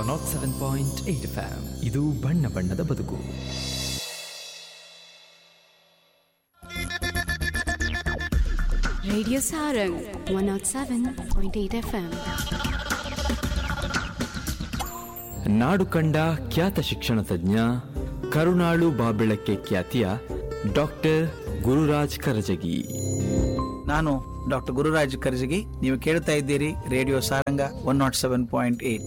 Not seven point eight FM ಇದು ಬಣ್ಣ ಬಣ್ಣದ ಬದುಕು Radio Sarang 107.8 FM. ನಾಡು ಕಂಡ ಖ್ಯಾತ ಶಿಕ್ಷಣ ತಜ್ಞ ಕರುಣಾಳು ಬಾಬೆಳಕ್ಕೆ ಖ್ಯಾತಿಯ ಡಾಕ್ಟರ್ ಗುರುರಾಜ್ ಕರಜಗಿ ನಾನು ಡಾಕ್ಟರ್ ಗುರುರಾಜ್ ಕರ್ಜಗಿ ನೀವು ಕೇಳ್ತಾ ಇದ್ದೀರಿ radio Saranga one not seven point eight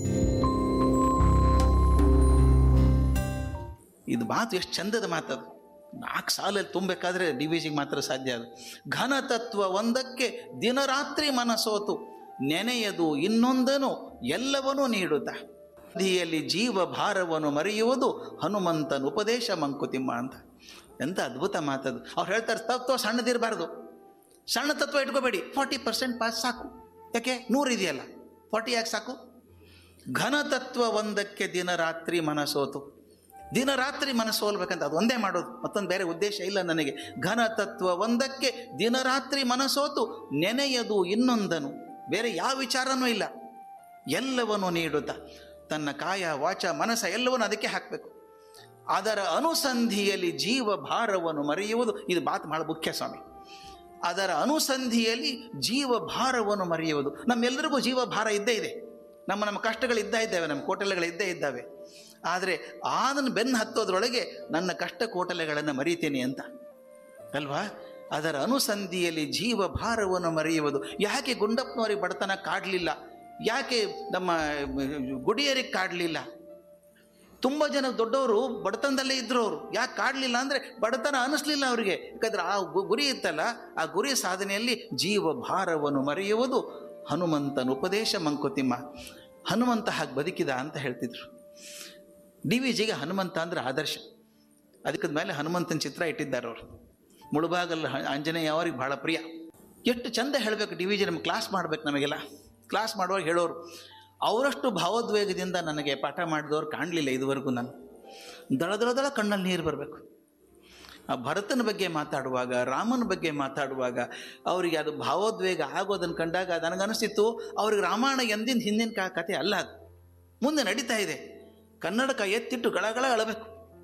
ಇದು ಮಾತು ಎಷ್ಟು ಚಂದದ ಮಾತದು ನಾಲ್ಕು ಸಾಲಲ್ಲಿ ತುಂಬಬೇಕಾದ್ರೆ ಡಿ ವಿ ಜಿಗೆ ಮಾತ್ರ ಸಾಧ್ಯ ಅದು ಘನತತ್ವ ಒಂದಕ್ಕೆ ದಿನರಾತ್ರಿ ಮನಸೋತು ನೆನೆಯದು ಇನ್ನೊಂದನು ಎಲ್ಲವನ್ನೂ ನೀಡುತ್ತ ನದಿಯಲ್ಲಿ ಜೀವ ಭಾರವನ್ನು ಮರೆಯುವುದು ಹನುಮಂತನ ಉಪದೇಶ ಮಂಕುತಿಮ್ಮ ಅಂತ ಎಂತ ಅದ್ಭುತ ಮಾತದು ಅವ್ರು ಹೇಳ್ತಾರೆ ತತ್ವ ಸಣ್ಣದಿರಬಾರ್ದು ಸಣ್ಣ ತತ್ವ ಇಟ್ಕೋಬೇಡಿ ಫಾರ್ಟಿ ಪರ್ಸೆಂಟ್ ಪಾಸ್ ಸಾಕು ಯಾಕೆ ನೂರು ಇದೆಯಲ್ಲ ಫಾರ್ಟಿ ಯಾಕೆ ಸಾಕು ಘನತತ್ವ ಒಂದಕ್ಕೆ ದಿನ ರಾತ್ರಿ ಮನಸೋತು ದಿನ ರಾತ್ರಿ ಮನಸ್ಸೋಲ್ಬೇಕಂತ ಅದು ಒಂದೇ ಮಾಡೋದು ಮತ್ತೊಂದು ಬೇರೆ ಉದ್ದೇಶ ಇಲ್ಲ ನನಗೆ ಘನತತ್ವ ಒಂದಕ್ಕೆ ದಿನ ರಾತ್ರಿ ಮನಸೋತು ನೆನೆಯದು ಇನ್ನೊಂದನು ಬೇರೆ ಯಾವ ವಿಚಾರನೂ ಇಲ್ಲ ಎಲ್ಲವನ್ನು ನೀಡುತ್ತಾ ತನ್ನ ಕಾಯ ವಾಚ ಮನಸ್ಸ ಎಲ್ಲವನ್ನು ಅದಕ್ಕೆ ಹಾಕಬೇಕು ಅದರ ಅನುಸಂಧಿಯಲ್ಲಿ ಜೀವ ಭಾರವನ್ನು ಮರೆಯುವುದು ಇದು ಮಾತು ಭಾಳ ಮುಖ್ಯ ಸ್ವಾಮಿ ಅದರ ಅನುಸಂಧಿಯಲ್ಲಿ ಜೀವ ಭಾರವನ್ನು ಮರೆಯುವುದು ನಮ್ಮೆಲ್ಲರಿಗೂ ಜೀವ ಭಾರ ಇದ್ದೇ ಇದೆ ನಮ್ಮ ನಮ್ಮ ಕಷ್ಟಗಳು ಇದ್ದೇ ಇದ್ದಾವೆ ನಮ್ಮ ಕೋಟಲೆಗಳು ಇದ್ದೇ ಇದ್ದಾವೆ ಆದರೆ ಅದನ್ನು ಬೆನ್ನು ಹತ್ತೋದ್ರೊಳಗೆ ನನ್ನ ಕಷ್ಟ ಕೋಟಲೆಗಳನ್ನು ಮರೀತೇನೆ ಅಂತ ಅಲ್ವಾ ಅದರ ಅನುಸಂಧಿಯಲ್ಲಿ ಜೀವ ಭಾರವನ್ನು ಮರೆಯುವುದು ಯಾಕೆ ಗುಂಡಪ್ಪನವರಿಗೆ ಬಡತನ ಕಾಡಲಿಲ್ಲ ಯಾಕೆ ನಮ್ಮ ಗುಡಿಯರಿಗೆ ಕಾಡಲಿಲ್ಲ ತುಂಬ ಜನ ದೊಡ್ಡವರು ಬಡತನದಲ್ಲೇ ಇದ್ರು ಅವರು ಯಾಕೆ ಕಾಡಲಿಲ್ಲ ಅಂದರೆ ಬಡತನ ಅನಿಸ್ಲಿಲ್ಲ ಅವರಿಗೆ ಯಾಕಂದ್ರೆ ಆ ಗು- ಗುರಿ ಇತ್ತಲ್ಲ ಆ ಗುರಿ ಸಾಧನೆಯಲ್ಲಿ ಜೀವ ಭಾರವನ್ನು ಮರೆಯುವುದು ಹನುಮಂತನ ಉಪದೇಶ ಮಂಕುತಿಮ್ಮ ಹನುಮಂತ ಹಾಗೆ ಬದುಕಿದ ಅಂತ ಹೇಳ್ತಿದ್ರು ಡಿ ವಿ ಜಿಗೆ ಹನುಮಂತ ಅಂದ್ರೆ ಆದರ್ಶ ಅದಕ್ಕದ ಮೇಲೆ ಹನುಮಂತನ ಚಿತ್ರ ಇಟ್ಟಿದ್ದಾರೆ ಅವರು ಮುಳುಬಾಗಲ್ ಹ- ಆಂಜನೇಯ ಅವರಿಗೆ ಭಾಳ ಪ್ರಿಯ ಎಷ್ಟು ಚಂದ ಹೇಳಬೇಕು ಡಿ ವಿ ಜಿ ನಮ್ಗೆ ಕ್ಲಾಸ್ ಮಾಡ್ಬೇಕು ನಮಗೆಲ್ಲ ಕ್ಲಾಸ್ ಮಾಡುವಾಗ ಹೇಳೋರು ಅವರಷ್ಟು ಭಾವೋದ್ವೇಗದಿಂದ ನನಗೆ ಪಾಠ ಮಾಡಿದವ್ರು ಕಾಣಲಿಲ್ಲ ಇದುವರೆಗೂ ನಾನು ದಳ ದಳ ದಳ ಕಣ್ಣಲ್ಲಿ ನೀರು ಬರಬೇಕು ಆ ಭರತನ ಬಗ್ಗೆ ಮಾತಾಡುವಾಗ ರಾಮನ ಬಗ್ಗೆ ಮಾತಾಡುವಾಗ ಅವರಿಗೆ ಅದು ಭಾವೋದ್ವೇಗ ಆಗೋದನ್ನು ಕಂಡಾಗ ನನಗನ್ನಿಸ್ತಿತ್ತು ಅವ್ರಿಗೆ ರಾಮಾಯಣ ಎಂದಿನ ಹಿಂದಿನ ಕಾ ಕಥೆ ಅಲ್ಲ ಅದು ಮುಂದೆ ನಡೀತಾ ಇದೆ ಕನ್ನಡಕ ಎತ್ತಿಟ್ಟು ಗಳಗಳ ಅಳಬೇಕು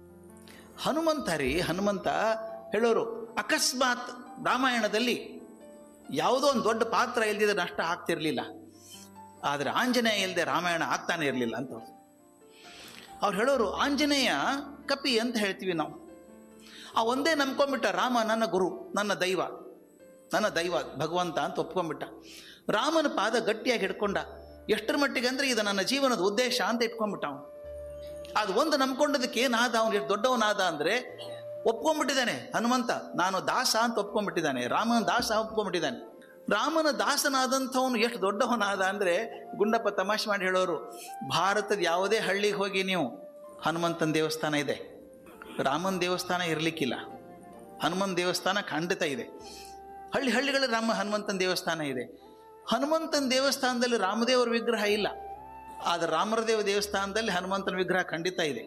ಹನುಮಂತ ರೀ ಹನುಮಂತ ಹೇಳೋರು ಅಕಸ್ಮಾತ್ ರಾಮಾಯಣದಲ್ಲಿ ಯಾವುದೋ ಒಂದು ದೊಡ್ಡ ಪಾತ್ರ ಇಲ್ದಿದ್ರೆ ನಷ್ಟ ಆಗ್ತಿರ್ಲಿಲ್ಲ ಆದರೆ ಆಂಜನೇಯ ಇಲ್ಲದೆ ರಾಮಾಯಣ ಆಗ್ತಾನೆ ಇರಲಿಲ್ಲ ಅಂತ ಅವ್ರು. ಅವ್ರು ಹೇಳೋರು ಆಂಜನೇಯ ಕಪಿ ಅಂತ ಹೇಳ್ತೀವಿ ನಾವು ಆ ಒಂದೇ ನಂಬ್ಕೊಂಡ್ಬಿಟ್ಟ ರಾಮ ನನ್ನ ಗುರು ನನ್ನ ದೈವ ನನ್ನ ದೈವ ಭಗವಂತ ಅಂತ ಒಪ್ಕೊಂಡ್ಬಿಟ್ಟ ರಾಮನ ಪಾದ ಗಟ್ಟಿಯಾಗಿ ಹಿಡ್ಕೊಂಡ ಎಷ್ಟರ ಮಟ್ಟಿಗೆ ಅಂದ್ರೆ ಇದು ನನ್ನ ಜೀವನದ ಉದ್ದೇಶ ಅಂತ ಇಟ್ಕೊಂಡ್ಬಿಟ್ಟ ಅವನು ಅದು ಒಂದು ನಂಬ್ಕೊಂಡದಕ್ಕೆ ಏನಾದ ಅವನು ಎಷ್ಟು ದೊಡ್ಡವನಾದ ಅಂದ್ರೆ ಒಪ್ಕೊಂಡ್ಬಿಟ್ಟಿದ್ದಾನೆ ಹನುಮಂತ ನಾನು ದಾಸ ಅಂತ ಒಪ್ಕೊಂಡ್ಬಿಟ್ಟಿದ್ದಾನೆ ರಾಮನ ದಾಸ ಒಪ್ಕೊಂಡ್ಬಿಟ್ಟಿದ್ದಾನೆ ರಾಮನ ದಾಸನಾದಂಥವನು ಎಷ್ಟು ದೊಡ್ಡವನಾದ ಅಂದ್ರೆ ಗುಂಡಪ್ಪ ತಮಾಷೆ ಮಾಡಿ ಹೇಳೋರು ಭಾರತದ ಯಾವುದೇ ಹಳ್ಳಿಗೆ ಹೋಗಿ ನೀವು ಹನುಮಂತನ ದೇವಸ್ಥಾನ ಇದೆ ರಾಮನ ದೇವಸ್ಥಾನ ಇರಲಿಕ್ಕಿಲ್ಲ ಹನುಮನ್ ದೇವಸ್ಥಾನ ಖಂಡಿತ ಇದೆ ಹಳ್ಳಿ ಹಳ್ಳಿಗಳ ರಾಮ ಹನುಮಂತನ ದೇವಸ್ಥಾನ ಇದೆ ಹನುಮಂತನ ದೇವಸ್ಥಾನದಲ್ಲಿ ರಾಮದೇವರ ವಿಗ್ರಹ ಇಲ್ಲ ಆದರೆ ರಾಮರದೇವ ದೇವಸ್ಥಾನದಲ್ಲಿ ಹನುಮಂತನ ವಿಗ್ರಹ ಖಂಡಿತ ಇದೆ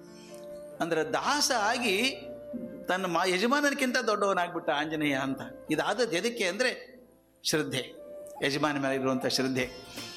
ಅಂದ್ರೆ ದಾಸ ಆಗಿ ತನ್ನ ಮಾ ಯಜಮಾನನಿಗಿಂತ ದೊಡ್ಡವನಾಗ್ಬಿಟ್ಟ ಆಂಜನೇಯ ಅಂತ ಇದಾದದ್ದು ಎದಕ್ಕೆ ಅಂದರೆ ಶ್ರದ್ಧೆ ಯಜಮಾನ ಮೇಲೆ ಇರುವಂಥ ಶ್ರದ್ಧೆ